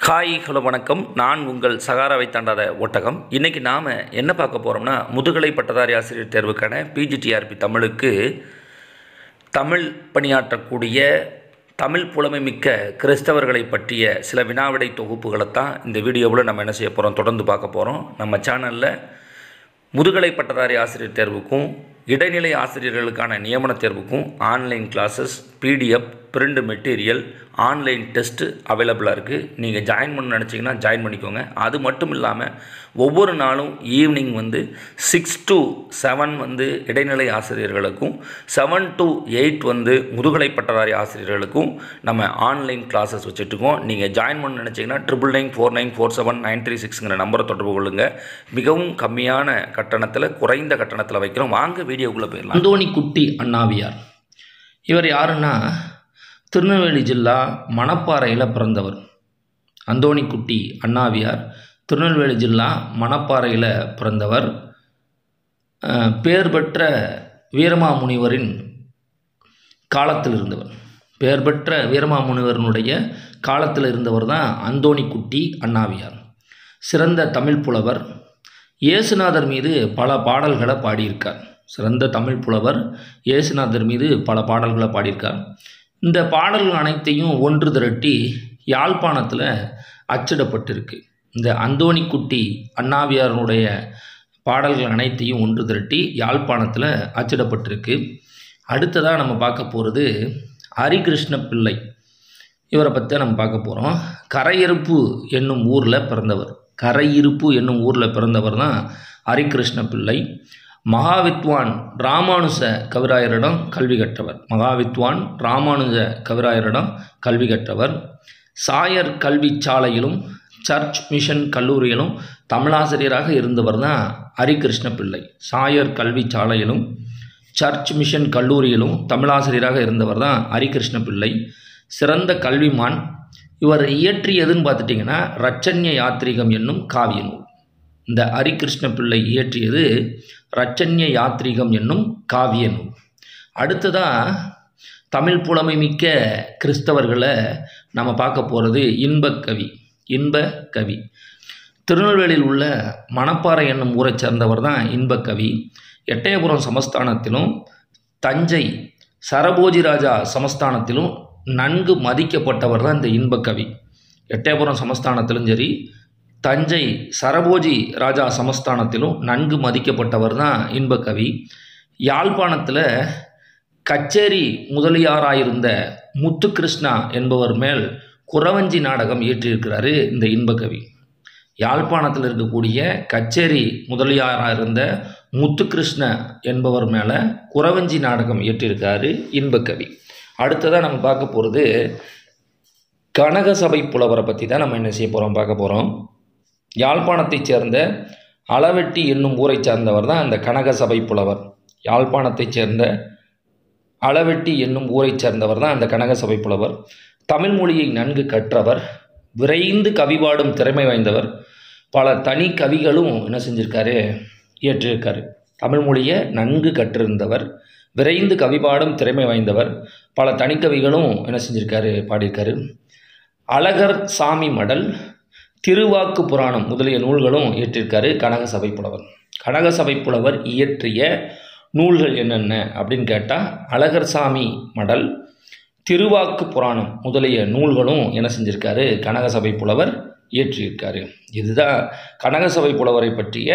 hi hello வணக்கம் நான் உங்கள் சகாராவை தாண்டாத ஒட்டகம் இன்றைக்கி நாம் என்ன பார்க்க போகிறோம்னா முதுகலை பட்டதாரி ஆசிரியர் தேர்வுக்கான பிஜிடிஆர்பி தமிழுக்கு தமிழ் பணியாற்றக்கூடிய தமிழ் புலமை மிக்க கிறிஸ்தவர்களை பற்றிய சில வினாவிடை தொகுப்புகளை தான் இந்த வீடியோவில் நம்ம என்ன செய்ய போகிறோம் தொடர்ந்து பார்க்க போகிறோம் நம்ம சேனலில் முதுகலை பட்டதாரி ஆசிரியர் தேர்வுக்கும் இடைநிலை ஆசிரியர்களுக்கான நியமன தேர்வுக்கும் online classes PDF print material online test அவைலபிளாக இருக்குது நீங்கள் ஜாயின் பண்ண நினச்சிங்கன்னா ஜாயின் பண்ணிக்கோங்க அது மட்டும் இல்லாமல் ஒவ்வொரு நாளும் ஈவினிங் வந்து சிக்ஸ் டு செவன் வந்து இடைநிலை ஆசிரியர்களுக்கும் செவன் டு எயிட் வந்து முதுகலை பட்டதாரி ஆசிரியர்களுக்கும் நம்ம ஆன்லைன் கிளாஸஸ் வச்சுட்ருக்கோம் நீங்கள் ஜாயின் பண்ண நினச்சிங்கன்னா triple nine four nine four seven nine three சிக்ஸுங்கிற நம்பரை தொடர்பு கொள்ளுங்கள் மிகவும் கம்மியான கட்டணத்தில் குறைந்த கட்டணத்தில் வைக்கிறோம் வாங்க வீடியோக்குள்ளே போயிடலாம் அந்தோணி குட்டி அண்ணாவியார் இவர் யாருன்னா திருநெல்வேலி ஜில்லா மணப்பாறையில் பிறந்தவர் அந்தோணிக்குட்டி அண்ணாவியார் திருநெல்வேலி ஜில்லா மணப்பாறையில் பிறந்தவர் அஹ், பேர் பெற்ற வீரமாமுனிவரின் காலத்தில் இருந்தவர் பெயர் பெற்ற வீரமாமுனிவரனுடைய காலத்தில் இருந்தவர் தான் அந்தோணிக்குட்டி அண்ணாவியார் சிறந்த தமிழ் புலவர் இயேசுநாதர் மீது பல பாடல்களை பாடியிருக்கார் சிறந்த தமிழ் புலவர் இயேசுநாதர் மீது பல பாடல்களை பாடியிருக்கார் இந்த பாடல்கள் அனைத்தையும் ஒன்று திரட்டி யாழ்ப்பாணத்தில் அச்சிடப்பட்டிருக்கு இந்த அந்தோணிக்குட்டி அண்ணாவியாரனுடைய பாடல்கள் அனைத்தையும் ஒன்று திரட்டி யாழ்ப்பாணத்தில் அச்சிடப்பட்டிருக்கு அடுத்ததாக நம்ம பார்க்க போகிறது ஹரிகிருஷ்ண பிள்ளை இவரை பற்றி நம்ம பார்க்க போகிறோம் கரையிருப்பு என்னும் ஊரில் பிறந்தவர் கரையிருப்பு என்னும் ஊரில் பிறந்தவர் தான் ஹரிகிருஷ்ண பிள்ளை மகாவித்வான் ராமானுஜ கவிராயரிடம் கல்வி கற்றவர் மகாவித்வான் ராமானுஜ கவிராயரிடம் கல்வி கற்றவர் சாயர் கல்வி சாலையிலும் சர்ச் மிஷன் கல்லூரியிலும் தமிழாசிரியராக இருந்தவர் தான் ஹரிகிருஷ்ண பிள்ளை சாயர் கல்வி சாலையிலும் சர்ச் மிஷன் கல்லூரியிலும் தமிழாசிரியராக இருந்தவர் தான் ஹரிகிருஷ்ண பிள்ளை சிறந்த கல்விமான் இவர் இயற்றியதுன்னு பார்த்துட்டிங்கன்னா ரச்சன்ய யாத்ரீகம் என்னும் காவிய நூல் இந்த ஹரிகிருஷ்ண பிள்ளை இயற்றியது ரச்சன்ய யாத்ரீகம் என்னும் காவிய நூல் அடுத்ததாக தமிழ் புலமை மிக்க கிறிஸ்தவர்களை நம்ம பார்க்க போகிறது இன்பக்கவி இன்ப கவி திருநெல்வேலியில் உள்ள மணப்பாறை என்னும் ஊரைச் சேர்ந்தவர் தான் இன்பக்கவி எட்டயபுரம் சமஸ்தானத்திலும் தஞ்சை சரபோஜி ராஜா சமஸ்தானத்திலும் நன்கு மதிக்கப்பட்டவர் தான் இந்த இன்பக்கவி எட்டயபுரம் சமஸ்தானத்திலும் சரி தஞ்சை சரபோஜி ராஜா சமஸ்தானத்திலும் நன்கு மதிக்கப்பட்டவர் தான் இன்பக்கவி யாழ்ப்பாணத்தில் கச்சேரி முதலியாராயிருந்த முத்துகிருஷ்ணா என்பவர் மேல் குறவஞ்சி நாடகம் இயற்றியிருக்கிறாரு இந்த இன்பக்கவி யாழ்ப்பாணத்தில் இருக்கக்கூடிய கச்சேரி முதலியாராக இருந்த முத்துகிருஷ்ண என்பவர் மேலே குறவஞ்சி நாடகம் இயற்றியிருக்காரு இன்பக்கவி அடுத்ததாக நம்ம பார்க்க போகிறது கனகசபை புலவரை பற்றி தான் நம்ம என்ன செய்ய போகிறோம் பார்க்க போகிறோம் யாழ்ப்பாணத்தைச் சேர்ந்த அளவெட்டி என்னும் ஊரைச் சேர்ந்தவர் தான் அந்த கனகசபை புலவர் யாழ்ப்பாணத்தைச் சேர்ந்த அளவெட்டி என்னும் ஊரைச் சேர்ந்தவர் தான் அந்த கனகசபை புலவர் தமிழ் மொழியை நன்கு கற்றவர் விரைந்து கவிபாடும் திறமை வாய்ந்தவர் பல தனி கவிகளும் என்ன செஞ்சிருக்காரு இயற்றியிருக்காரு தமிழ் மொழியை நன்கு கற்றிருந்தவர் விரைந்து கவிபாடும் திறமை வாய்ந்தவர் பல தனிக்கவிகளும் என்ன செஞ்சிருக்காரு பாடியிருக்காரு அழகர் சாமி மடல் திருவாக்கு புராணம் முதலிய நூல்களும் இயற்றியிருக்காரு கனகசபை புலவர் கனகசபை புலவர் இயற்றிய நூல்கள் என்னென்ன அப்படின்னு கேட்டால் அழகர் சாமி மடல் திருவாக்கு புராணம் முதலிய நூல்களும் என்ன செஞ்சிருக்காரு கனகசபை புலவர் இயற்றியிருக்காரு இதுதான் கனகசபை புலவரை பற்றிய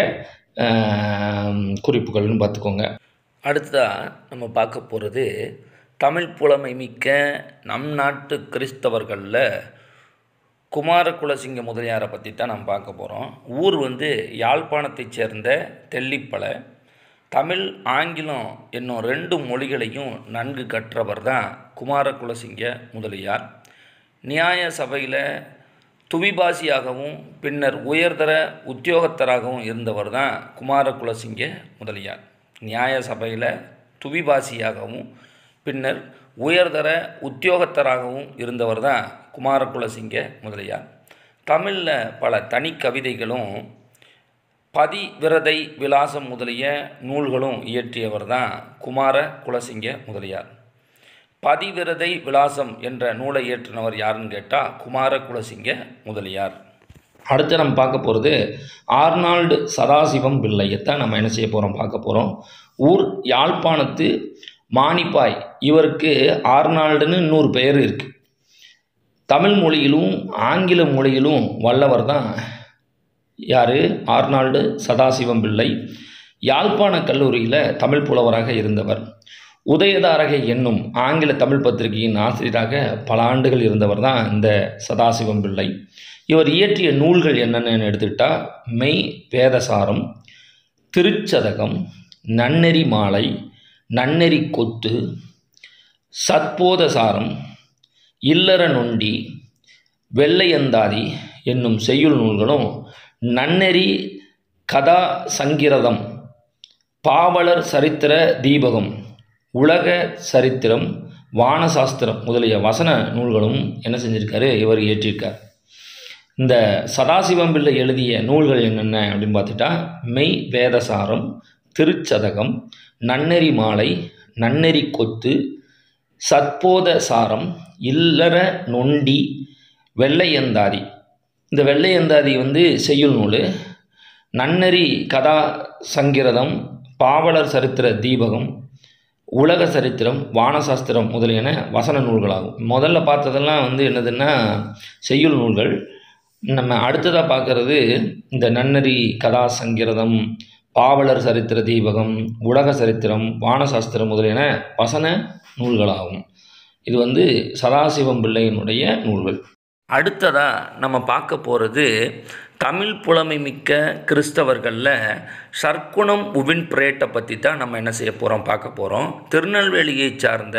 ஆம், குறிப்புகள்னு பார்த்துக்கோங்க அடுத்ததாக நம்ம பார்க்க போகிறது தமிழ் புலமை மிக்க நம் நாட்டு கிறிஸ்தவர்களில் குமாரகுலசிங்க முதலியாரை பற்றி தான் நம்ம பார்க்க போகிறோம் ஊர் வந்து யாழ்ப்பாணத்தைச் சேர்ந்த தெல்லிப்பளை தமிழ் ஆங்கிலம் என்னும் ரெண்டு மொழிகளையும் நன்கு கற்றவர் தான் குமாரகுலசிங்க முதலியார் நியாய சபையில் துவிபாசியாகவும் பின்னர் உயர்தர உத்தியோகத்தராகவும் இருந்தவர் தான் குமாரகுலசிங்க முதலியார் நியாய சபையில் துவிபாசியாகவும் பின்னர் உயர்தர உத்தியோகத்தராகவும் இருந்தவர் தான் குமாரகுலசிங்க முதலியார் தமிழில் பல தனி கவிதைகளும் பதி விரதை விலாசம் முதலிய நூல்களும் இயற்றியவர் தான் குமார குலசிங்க முதலியார் பதிவிரதை விலாசம் என்ற நூலை இயற்றினவர் யாருன்னு கேட்டால் குமார குலசிங்க முதலியார் அடுத்து நம்ம பார்க்க போகிறது ஆர்னால்டு சதாசிவம் பிள்ளையத்தான் நம்ம என்ன செய்ய போகிறோம் பார்க்க போகிறோம் ஊர் யாழ்ப்பாணத்து மானிப்பாய் இவருக்கு ஆர்னால்டுன்னு இன்னொரு பெயர் இருக்குது தமிழ் மொழியிலும் ஆங்கில மொழியிலும் வல்லவர் தான் யார் ஆர்னால்டு சதாசிவம் பிள்ளை யாழ்ப்பாண கல்லூரியில் தமிழ் புலவராக இருந்தவர் உதயதாரகை என்னும் ஆங்கில தமிழ் பத்திரிகையின் ஆசிரியராக பல ஆண்டுகள் இருந்தவர் தான் இந்த சதாசிவம் பிள்ளை இவர் இயற்றிய நூல்கள் என்னென்னு எடுத்துக்கிட்டால் மெய் வேதசாரம் திருச்சதகம் நன்னெறி மாலை நன்னெறி கொத்து சத்போதசாரம் இல்லற நொண்டி வெள்ளையந்தாதி என்னும் செய்யுள் நூல்களும் நன்னெறி கதா சங்கிரதம் பாவலர் சரித்திர தீபகம் உலக சரித்திரம் வானசாஸ்திரம் முதலிய வசன நூல்களும் என்ன செஞ்சிருக்காரு இவர் இயற்றியிருக்கார் இந்த சதாசிவம் பிள்ளை எழுதிய நூல்கள் என்னென்ன அப்படின்னு பார்த்துட்டா மெய் வேதசாரம் திருச்சதகம் நன்னெறி மாலை நன்னெறி கொத்து சத்போத சாரம் இல்லற நொண்டி வெள்ளையந்தாதி இந்த வெள்ளையந்தாதி வந்து செய்யுள் நூல் நன்னெறி கதா சங்கிரதம் பாவலர் சரித்திர தீபகம் உலக சரித்திரம் வானசாஸ்திரம் முதலியன வசன நூல்களாகும் முதல்ல பார்த்ததெல்லாம் வந்து என்னதுன்னா செய்யுள் நூல்கள் நம்ம அடுத்ததாக பார்க்குறது இந்த நன்னெறி கதா சங்கிரதம் பாவலர் சரித்திர தீபகம் உலக சரித்திரம் வானசாஸ்திரம் முதலியன வசன நூல்களாகும் இது வந்து சதாசிவம் பிள்ளையினுடைய நூல்கள் அடுத்ததாக நம்ம பார்க்க போகிறது தமிழ் புலமை மிக்க கிறிஸ்தவர்களில் சர்க்குணம் உவின் பிரேட்டை பற்றி தான் நம்ம என்ன செய்ய போகிறோம் பார்க்க போகிறோம் திருநெல்வேலியைச் சார்ந்த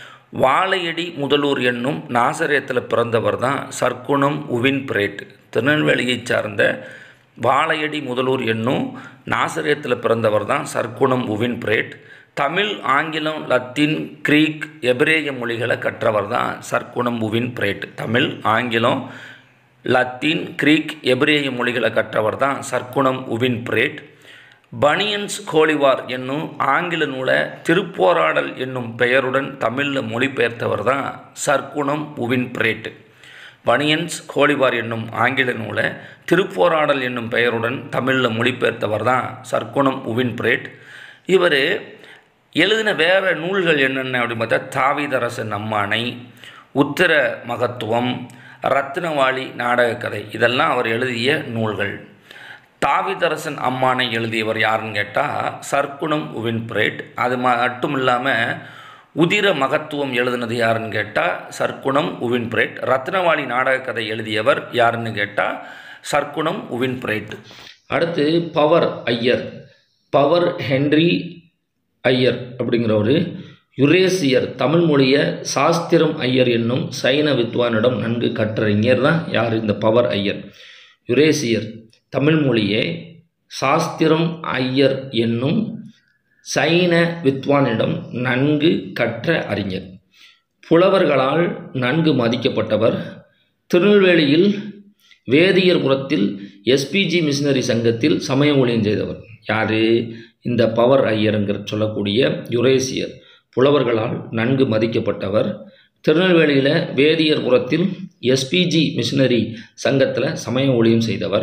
வாழையடி முதலூர் என்னும் நாசரேத்தில் பிறந்தவர் தான் சர்க்குணம் உவின் பிரேட் திருநெல்வேலியைச் சார்ந்த வாழையடி முதலூர் என்னும் நாசரேத்தில் பிறந்தவர் தான் சர்க்குணம் உவின் பிரேட் தமிழ் ஆங்கிலம் லத்தீன் கிரீக் எபிரேய மொழிகளை கற்றவர் தான் சர்க்குணம் உவின் பிரேட் தமிழ் ஆங்கிலம் லத்தீன் கிரீக் எபிரேய மொழிகளை கற்றவர் தான் சர்க்குணம் உவின் பிரேட் பனியன்ஸ் கோலிவார் என்னும் ஆங்கில நூலை திருப்போராடல் என்னும் பெயருடன் தமிழில் மொழிபெயர்த்தவர் தான் சர்க்குணம் உவின் பிரேட் பனியன்ஸ் கோலிவார் என்னும் ஆங்கில நூலை திருப்போராடல் என்னும் பெயருடன் தமிழில் மொழிபெயர்த்தவர் தான் சர்க்குணம் உவின் பிரேட் இவர் எழுதின வேறு நூல்கள் என்னென்ன அப்படின்னு பார்த்தா தாவிதரசன் அம்மானை உத்திர மகத்துவம் ரத்னவாளி நாடக கதை இதெல்லாம் அவர் எழுதிய நூல்கள் தாவிதரசன் அம்மானை எழுதியவர் யாருன்னு கேட்டால் சர்க்குணம் உவின் பிரேட் அது மட்டும் இல்லாமல் உதிர மகத்துவம் எழுதினது யாருன்னு கேட்டால் சர்க்குணம் உவின் பிரேட் ரத்னவாளி நாடக கதை எழுதியவர் யாருன்னு கேட்டால் சர்க்குணம் உவின் பிரேட் அடுத்து Bower Iyer Bower Henry Iyer அப்படிங்கிறவர் யுரேசியர் தமிழ் மொழியை சாஸ்திரம் ஐயர் என்னும் சைன வித்வானிடம் நன்கு கற்றறிஞர் தான் யார் இந்த பவர் ஐயர் யுரேசியர் தமிழ் மொழியை சாஸ்திரம் ஐயர் என்னும் சைன வித்வானிடம் நன்கு கற்ற அறிஞர் புலவர்களால் நன்கு மதிக்கப்பட்டவர் திருநெல்வேலியில் வேதியர்புரத்தில் எஸ்பிஜி மிஷினரி சங்கத்தில் சமய ஊழியம் செய்தவர் யார் இந்த பவர் ஐயருங்கிற சொல்லக்கூடிய யுரேசியர் புலவர்களால் நன்கு மதிக்கப்பட்டவர் திருநெல்வேலியில் வேதியர்புரத்தில் எஸ்பிஜி மிஷினரி சங்கத்தில் சமய ஊழியம் செய்தவர்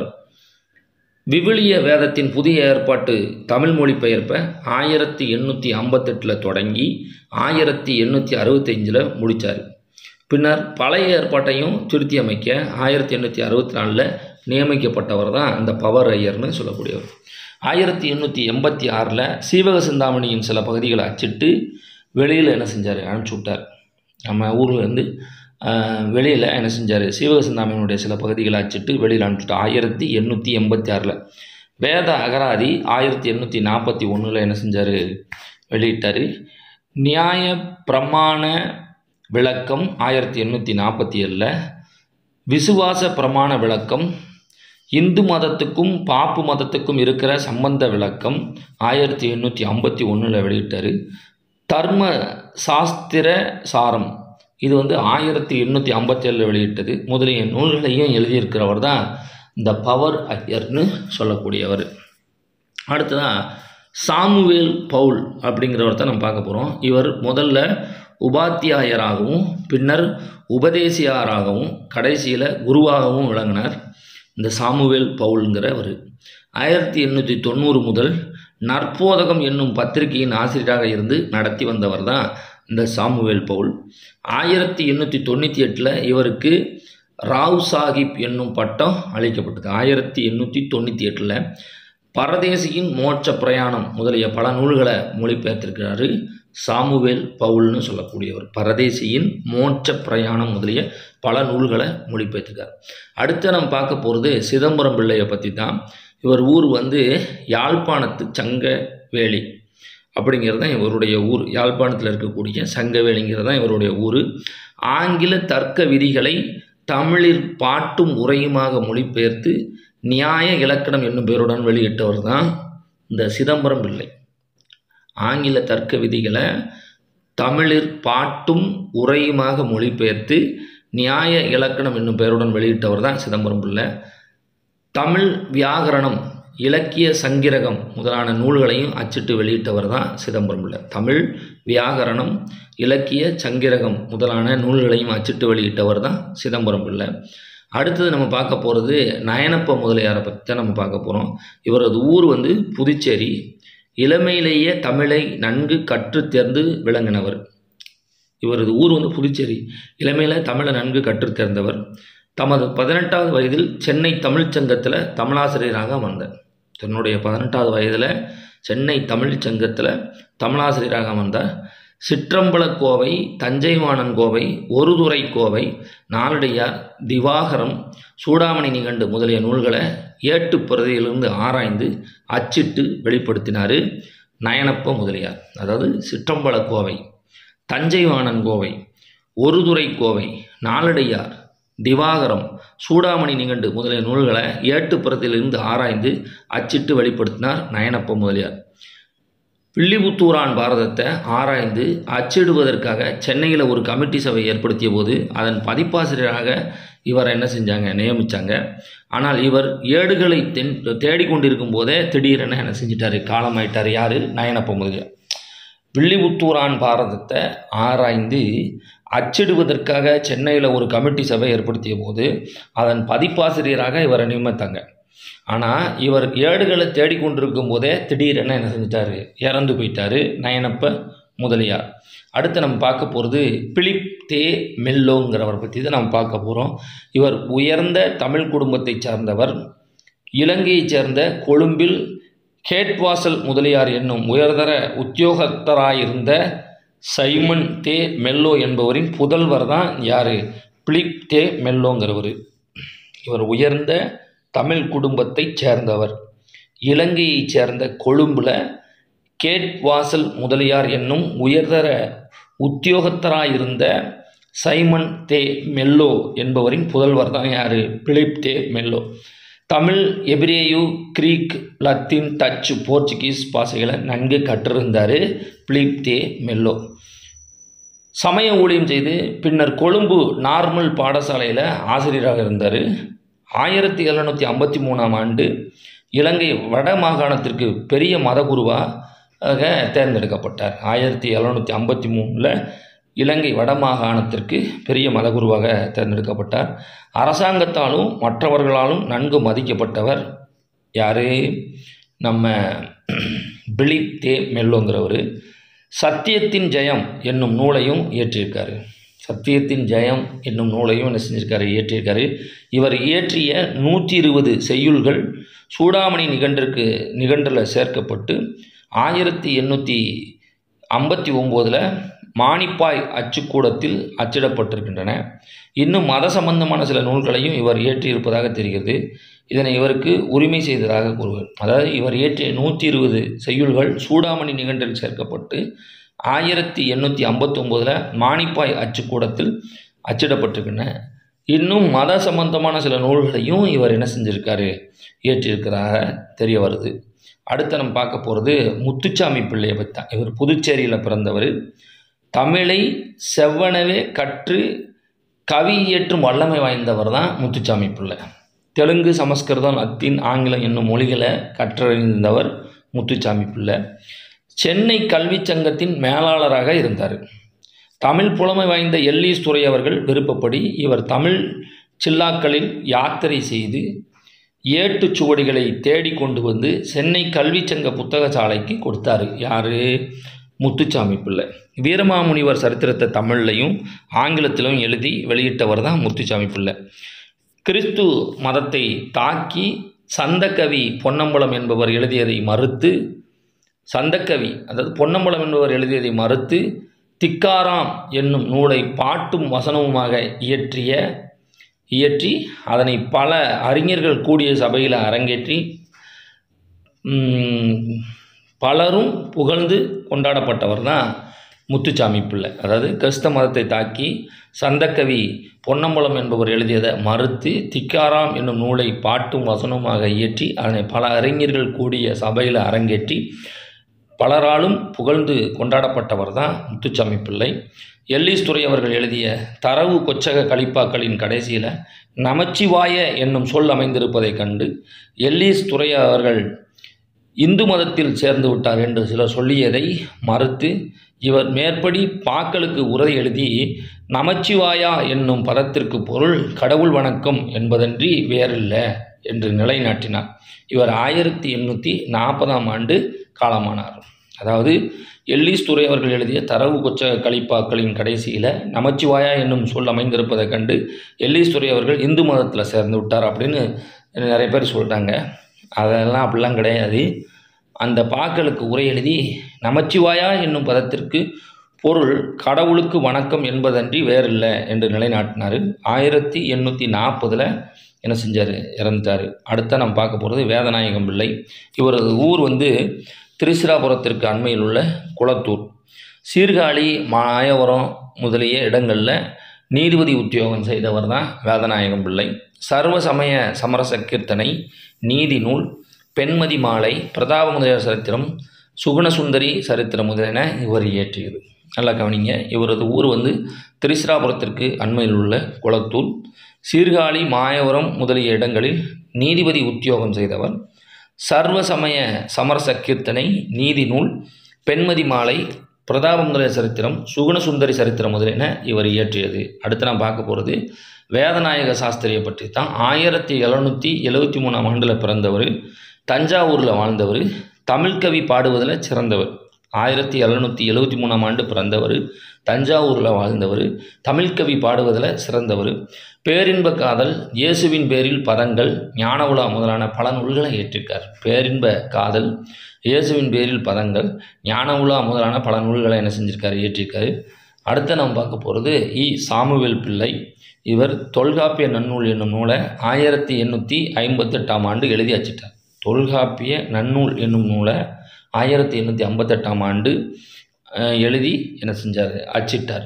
விவிலிய வேதத்தின் புதிய ஏற்பாட்டு தமிழ் மொழிபெயர்ப்பை ஆயிரத்தி எண்ணூற்றி ஐம்பத்தெட்டில் தொடங்கி ஆயிரத்தி எண்ணூற்றி அறுபத்தஞ்சில் முடித்தார் பின்னர் பழைய ஏற்பாட்டையும் திருத்தி அமைக்க ஆயிரத்தி எண்ணூற்றி அறுபத்தி நாலில் நியமிக்கப்பட்டவர் தான் அந்த பவர் ஐயர்னு சொல்லக்கூடியவர் ஆயிரத்தி எண்ணூற்றி எண்பத்தி ஆறில் சீவக சிந்தாமணியின் சில பகுதிகளை அச்சிட்டு வெளியில் என்ன செஞ்சார் அனுப்பிச்சி விட்டார் நம்ம ஊரில் இருந்து வெளியில் என்ன செஞ்சார் சீவக சிந்தாமணியினுடைய சில பகுதிகளை அச்சிட்டு வெளியில் அனுப்பிச்சுட்டு ஆயிரத்தி எண்ணூற்றி எண்பத்தி ஆறில் வேத அகராதி ஆயிரத்தி எண்ணூற்றி நாற்பத்தி ஒன்றில் என்ன செஞ்சார் வெளியிட்டார் நியாய பிரமாண விளக்கம் ஆயிரத்தி எண்ணூற்றி நாற்பத்தி ஏழில் விசுவாச பிரமாண விளக்கம் இந்து மதத்துக்கும் பாப்பு மதத்துக்கும் இருக்கிற சம்பந்த விளக்கம் ஆயிரத்தி எண்ணூற்றி ஐம்பத்தி ஒன்றில் வெளியிட்டார் தர்ம சாஸ்திர சாரம் இது வந்து ஆயிரத்தி எண்ணூற்றி ஐம்பத்தேழில் வெளியிட்டது முதலிய நூல்களையும் எழுதியிருக்கிறவர் தான் இந்த பவர் ஐயர்னு சொல்லக்கூடியவர் அடுத்ததாக சாமுவேல் பவுல் அப்படிங்கிறவர் தான் நம்ம பார்க்க போகிறோம் இவர் முதல்ல உபாத்தியாயராகவும் பின்னர் உபதேசியாராகவும் கடைசியில் குருவாகவும் விளங்கினார் இந்த சாமுவேல் பவுல்ங்கிறவர் ஆயிரத்தி எண்ணூற்றி தொண்ணூறு முதல் நற்போதகம் என்னும் பத்திரிகையின் ஆசிரியராக இருந்து நடத்தி வந்தவர் தான் இந்த சாமுவேல் பவுல் ஆயிரத்தி எண்ணூற்றி தொண்ணூற்றி எட்டில் இவருக்கு ராவ் சாஹிப் என்னும் பட்டம் அளிக்கப்பட்டது ஆயிரத்தி எண்ணூற்றி தொண்ணூற்றி எட்டில் பரதேசியின் மோட்ச பிரயாணம் முதலிய பல நூல்களை மொழிபெயர்த்திருக்கிறாரு சாமுவேல் பவுல்னு சொல்லக்கூடியவர் பரதேசியின் மோட்ச பிரயாணம் முதலிய பல நூல்களை மொழிபெயர்த்திருக்கார் அடுத்து நம்ம பார்க்க போகிறது சிதம்பரம் பிள்ளையை பற்றி தான் இவர் ஊர் வந்து யாழ்ப்பாணத்து சங்கவேலி அப்படிங்கிறது தான் இவருடைய ஊர் யாழ்ப்பாணத்தில் இருக்கக்கூடிய சங்கவேலிங்கிறது தான் இவருடைய ஊர் ஆங்கில தர்க்க விதிகளை தமிழில் பாட்டும் உரையுமாக மொழிபெயர்த்து நியாய இலக்கணம் என்னும் பெயருடன் வெளியிட்டவர் தான் இந்த சிதம்பரம் பிள்ளை ஆங்கில தர்க்க விதிகளை தமிழில் பாட்டும் உரையுமாக மொழிபெயர்த்து நியாய இலக்கணம் என்னும் பெயருடன் வெளியிட்டவர் தான் சிதம்பரம் பிள்ளை தமிழ் வியாகரணம் இலக்கிய சங்கிரகம் முதலான நூல்களையும் அச்சிட்டு வெளியிட்டவர் தான் சிதம்பரம் பிள்ளை தமிழ் வியாகரணம் இலக்கிய சங்கிரகம் முதலான நூல்களையும் அச்சிட்டு வெளியிட்டவர் தான் சிதம்பரம் பிள்ளை அடுத்தது நம்ம பார்க்க போகிறது நயனப்ப முதலியாரை பற்றி தான் நம்ம பார்க்க போகிறோம் இவரது ஊர் வந்து புதுச்சேரி இளமையிலேயே தமிழை நன்கு கற்று தேர்ந்து விளங்கினவர் இவரது ஊர் வந்து புதுச்சேரி இளமையில் தமிழை நன்கு கற்று தேர்ந்தவர் தமது பதினெட்டாவது வயதில் சென்னை தமிழ்ச் சங்கத்தில் தமிழாசிரியராக வந்தார் தன்னுடைய பதினெட்டாவது வயதில் சென்னை தமிழ்ச் சங்கத்தில் தமிழாசிரியராக வந்தார் சிற்றம்பலக் கோவை தஞ்சைவாணன் கோவை ஒருதுறை கோவை நாளடியார் திவாகரம் சூடாமணி நிகண்டு முதலிய நூல்களை ஏட்டு பிரதியிலிருந்து ஆராய்ந்து அச்சிட்டு வெளிப்படுத்தினார் நயனப்ப முதலியார் அதாவது சிற்றம்பலக் கோவை தஞ்சைவாணன் கோவை ஒருதுறை கோவை நாளடியார் திவாகரம் சூடாமணி நிகண்டு முதலிய நூல்களை ஏட்டுப்புறத்திலிருந்து ஆராய்ந்து அச்சிட்டு வெளிப்படுத்தினார் நயனப்ப முதலியார் வில்லிபுத்தூரான் பாரதத்தை ஆராய்ந்து அச்சிடுவதற்காக சென்னையில் ஒரு கமிட்டி சபை ஏற்படுத்திய போது அதன் பதிப்பாசிரியராக இவர் என்ன செஞ்சாங்க நியமித்தாங்க ஆனால் இவர் ஏடுகளை தென் தேடிக்கொண்டிருக்கும் போதே திடீரென என்ன செஞ்சிட்டாரு காலமாயிட்டார் யார் நயனப்ப முதலியார் வில்லிபுத்தூரான் பாரதத்தை ஆராய்ந்து அச்சிடுவதற்காக சென்னையில் ஒரு கமிட்டி சபை ஏற்படுத்திய போது அதன் பதிப்பாசிரியராக இவரை நியமித்தாங்க ஆனால் இவர் ஏடுகளை தேடிக்கொண்டிருக்கும் போதே திடீரென என்ன செஞ்சிட்டாரு இறந்து போயிட்டாரு நயனப்ப முதலியார் அடுத்து நம்ம பார்க்க போகிறது பிலிப் தே மெல்லோங்கிறவரை பற்றி தான் நம்ம பார்க்க போகிறோம் இவர் உயர்ந்த தமிழ் குடும்பத்தை சார்ந்தவர் இலங்கையைச் சேர்ந்த கொழும்பில் கேட்வாசல் முதலியார் என்னும் உயர்தர உத்தியோகத்தராயிருந்த சைமன் தே மெல்லோ என்பவரின் புதல்வர் தான் யார் பிலிப் தே மெல்லோங்கிறவர் இவர் உயர்ந்த தமிழ் குடும்பத்தைச் சேர்ந்தவர் இலங்கையைச் சேர்ந்த கொழும்பில் கேட்வாசல் முதலியார் என்னும் உயர்தர உத்தியோகத்தராயிருந்த சைமன் தே மெல்லோ என்பவரின் புதல்வர் தான் யார் பிலிப் தே மெல்லோ தமிழ் எபிரேயு கிரீக் லத்தீன் டச்சு போர்ச்சுகீஸ் பாஷைகளை நன்கு கற்றிருந்தார் பிலிப் தே மெல்லோ சமய ஊழியம் செய்து பின்னர் கொழும்பு நார்மல் பாடசாலையில் ஆசிரியராக இருந்தார் ஆயிரத்தி எழுநூற்றி ஐம்பத்தி மூணாம் ஆண்டு இலங்கை வட மாகாணத்திற்கு பெரிய மதகுருவாக தேர்ந்தெடுக்கப்பட்டார் ஆயிரத்தி எழுநூற்றி ஐம்பத்தி மூணில் இலங்கை வட மாகாணத்திற்கு பெரிய மதகுருவாக தேர்ந்தெடுக்கப்பட்டார் அரசாங்கத்தாலும் மற்றவர்களாலும் நன்கு மதிக்கப்பட்டவர் யார் நம்ம பிலிப் தே மெல்லோங்கிறவர் சத்தியத்தின் ஜெயம் என்னும் நூலையும் இயற்றியிருக்காரு சத்தியத்தின் ஜெயம் என்னும் நூலையும் என்ன செஞ்சிருக்காரு இயற்றியிருக்காரு இவர் இயற்றிய நூற்றி இருபது செய்யுள்கள் சூடாமணி நிகண்டிற்கு நிகண்டில் சேர்க்கப்பட்டு ஆயிரத்தி எண்ணூற்றி ஐம்பத்தி ஒம்போதில் மானிப்பாய் அச்சுக்கூடத்தில் அச்சிடப்பட்டிருக்கின்றன இன்னும் மத சம்பந்தமான சில நூல்களையும் இவர் இயற்றியிருப்பதாக தெரிகிறது இதனை இவருக்கு உரிமை செய்ததாக கூறுவர் அதாவது இவர் இயற்றிய நூற்றி இருபது செய்யுள்கள் சூடாமணி நிகண்டில் சேர்க்கப்பட்டு ஆயிரத்தி எண்ணூற்றி ஐம்பத்தொம்போதில் மானிப்பாய் அச்சுக்கூடத்தில் அச்சிடப்பட்டிருக்கின்றன இன்னும் மத சம்பந்தமான சில நூல்களையும் இவர் என்ன செஞ்சிருக்காரு இயற்றியிருக்கிறதாக தெரிய வருது அடுத்து நம்ம பார்க்க போகிறது முத்துச்சாமி பிள்ளையை பற்றி தான் இவர் புதுச்சேரியில் பிறந்தவர் தமிழை செவ்வனவே கற்று கவி இயற்றும் வல்லமை வாய்ந்தவர் தான் முத்துச்சாமி பிள்ளை தெலுங்கு சமஸ்கிருதம் லத்தீன் ஆங்கிலம் என்னும் மொழிகளை கற்றறிந்தவர் முத்துச்சாமி பிள்ளை சென்னை கல்விச் சங்கத்தின் மேலாளராக இருந்தார் தமிழ் புலமை வாய்ந்த எல்லீஸ் துறை அவர்கள் விருப்பப்படி இவர் தமிழ் சில்லாக்களில் யாத்திரை செய்து ஏட்டுச் சுவடிகளை தேடி கொண்டு வந்து சென்னை கல்விச் சங்க புத்தக சாலைக்கு கொடுத்தாரு யார் முத்துச்சாமி பிள்ளை வீரமாமுனிவர் சரித்திரத்தை தமிழ்லையும் ஆங்கிலத்திலும் எழுதி வெளியிட்டவர் தான் முத்துச்சாமி பிள்ளை கிறிஸ்து மதத்தை தாக்கி சந்தக்கவி பொன்னம்பலம் என்பவர் எழுதியதை மறுத்து சந்தக்கவி அதாவது பொன்னம்பலம் என்பவர் எழுதியதை மறுத்து திக்காராம் என்னும் நூலை பாட்டும் வசனமுமாக இயற்றிய இயற்றி அதனை பல அறிஞர்கள் கூடிய சபையில் அரங்கேற்றி ம், பலரும் புகழ்ந்து கொண்டாடப்பட்டவர் தான் முத்துச்சாமி பிள்ளை அதாவது கிறிஸ்த மதத்தை தாக்கி சந்தக்கவி பொன்னம்பலம் என்பவர் எழுதியதை மறுத்து திக்காராம் என்னும் நூலை பாட்டும் வசனமாக இயற்றி அதனை பல அறிஞர்கள் கூடிய சபையில் அரங்கேற்றி பலராலும் புகழ்ந்து கொண்டாடப்பட்டவர் தான் முத்துச்சாமி பிள்ளை எல்லீஸ் துறை அவர்கள் எழுதிய தரவு கொச்சக கலிப்பாக்களின் கடைசியில் நமச்சிவாய என்னும் சொல் அமைந்திருப்பதைக் கண்டு எல்லீஸ் துறை அவர்கள் இந்து மதத்தில் சேர்ந்து விட்டார் என்று சிலர் சொல்லியதை மறுத்து இவர் மேற்படி பாக்களுக்கு உரை எழுதி நமச்சிவாயா என்னும் பதத்திற்கு பொருள் கடவுள் வணக்கம் என்பதன்றி வேறில்லை என்று நிலைநாட்டினார் இவர் ஆயிரத்தி எண்ணூற்றி நாற்பதாம் ஆண்டு காலமானார் அதாவது எல்லீஸ் துறை அவர்கள் எழுதிய தரவு கொச்ச கலிப்பாக்களின் கடைசியில் நமச்சிவாயா என்னும் சொல் அமைந்திருப்பதைக் கண்டு எல்லீஸ் துறை அவர்கள் இந்து மதத்தில் சேர்ந்து விட்டார் அப்படின்னு நிறைய பேர் சொல்லிட்டாங்க அதெல்லாம் அப்படிலாம் கிடையாது அந்த பாக்களுக்கு உரை எழுதி நமச்சிவாயா என்னும் பதத்திற்கு பொருள் கடவுளுக்கு வணக்கம் என்பதன்றி வேறில்லை என்று நிலைநாட்டினார் ஆயிரத்தி எண்ணூற்றி நாற்பதில் என்ன செஞ்சார் இறந்துட்டார் அடுத்த நம்ம பார்க்க போகிறது வேதநாயகம் பிள்ளை இவரது ஊர் வந்து திருச்சிராபுரத்திற்கு அண்மையில் உள்ள குளத்தூர் சீர்காழி மாயவரம் முதலிய இடங்களில் நீதிபதி உத்தியோகம் செய்தவர் தான் வேதநாயகம் பிள்ளை சர்வ சமய சமரச கீர்த்தனை நீதி நூல் பெண்மதி மாலை பிரதாப முதலியார் சரித்திரம் சுகுணசுந்தரி சரித்திரம் முதலென இவர் இயற்றியது நல்லா கவனிங்க இவரது ஊர் வந்து திருச்சிராபுரத்திற்கு அண்மையில் உள்ள குளத்தூர் சீர்காழி மாயவரம் முதலிய இடங்களில் நீதிபதி உத்தியோகம் செய்தவர் சர்வ சமய சமரச கீர்த்தனை நீதி நூல் பெண்மதி மாலை பிரதாபமுதலிய சரித்திரம் சுகுணசுந்தரி சரித்திரம் முதலென இவர் இயற்றியது அடுத்து நான் பார்க்க போகிறது வேதநாயக சாஸ்திரியை பற்றி தான் ஆயிரத்தி எழுநூற்றி எழுபத்தி மூணாம் ஆண்டில் பிறந்தவர் தஞ்சாவூரில் வாழ்ந்தவர் தமிழ் கவி பாடுவதில் சிறந்தவர் ஆயிரத்தி எழுநூற்றி எழுபத்தி மூணாம் ஆண்டு பிறந்தவர் தஞ்சாவூரில் வாழ்ந்தவர் தமிழ் கவி பாடுவதில் சிறந்தவர் பேரின்ப காதல் இயேசுவின் பேரில் பதங்கள் ஞான உலா முதலான பல நூல்களை ஏற்றிருக்கார் பேரின்ப காதல் இயேசுவின் பேரில் பதங்கள் ஞான உலா முதலான பல நூல்களை என்ன செஞ்சிருக்காரு இயற்றிருக்காரு அடுத்து நம்ம பார்க்க போகிறது இ சாமுவேல் பிள்ளை இவர் தொல்காப்பிய நன்னூல் என்னும் நூலை ஆயிரத்தி எண்ணூற்றி ஐம்பத்தெட்டாம் ஆண்டு எழுதி அச்சிட்டார் தொல்காப்பிய நன்னூல் என்னும் நூலை ஆயிரத்தி எண்ணூற்றி ஐம்பத்தெட்டாம் ஆண்டு அஹ், எழுதி என்ன செஞ்சார் அச்சிட்டார்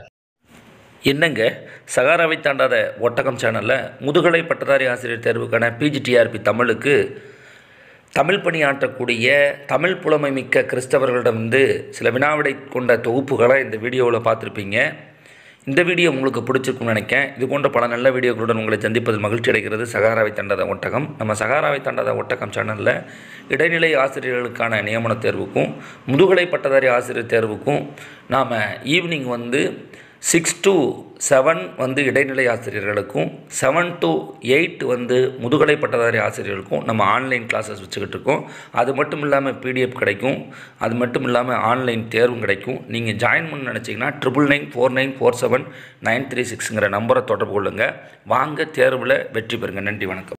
என்னங்க சகாராவை தாண்டாத ஒட்டகம் சேனலில் முதுகலை பட்டதாரி ஆசிரியர் தேர்வுக்கான பிஜிடிஆர்பி தமிழுக்கு தமிழ் பணியாற்றக்கூடிய தமிழ் புலமை மிக்க கிறிஸ்தவர்களிடமிருந்து சில வினாவிடை கொண்ட தொகுப்புகளை இந்த வீடியோவில் பார்த்துருப்பீங்க இந்த வீடியோ உங்களுக்கு பிடிச்சிருக்கும்னு நினைக்கிறேன் இது போன்ற பல நல்ல வீடியோக்களுடன் உங்களை சந்திப்பதில் மகிழ்ச்சி அடைகிறது சகாராவை தாண்டாத ஒட்டகம் நம்ம சகாராவை தாண்டாத ஒட்டகம் சேனலில் இடைநிலை ஆசிரியர்களுக்கான நியமன தேர்வுக்கும் முதுகலை பட்டதாரி ஆசிரியர் தேர்வுக்கும் நாம் ஈவினிங் வந்து சிக்ஸ் டு செவன் வந்து இடைநிலை ஆசிரியர்களுக்கும் செவன் டு எயிட் வந்து முதுகலை பட்டதாரி ஆசிரியர்களுக்கும் நம்ம ஆன்லைன் கிளாஸஸ் வச்சுக்கிட்டு இருக்கோம் அது மட்டும் இல்லாமல் பிடிஎஃப் கிடைக்கும் அது மட்டும் இல்லாமல் ஆன்லைன் தேர்வும் கிடைக்கும் நீங்கள் ஜாயின் பண்ண நினச்சிங்கன்னா triple nine four nine four seven nine three சிக்ஸுங்கிற நம்பரை தொடர்பு கொள்ளுங்கள் வாங்க தேர்வில் வெற்றி பெறுங்க நன்றி வணக்கம்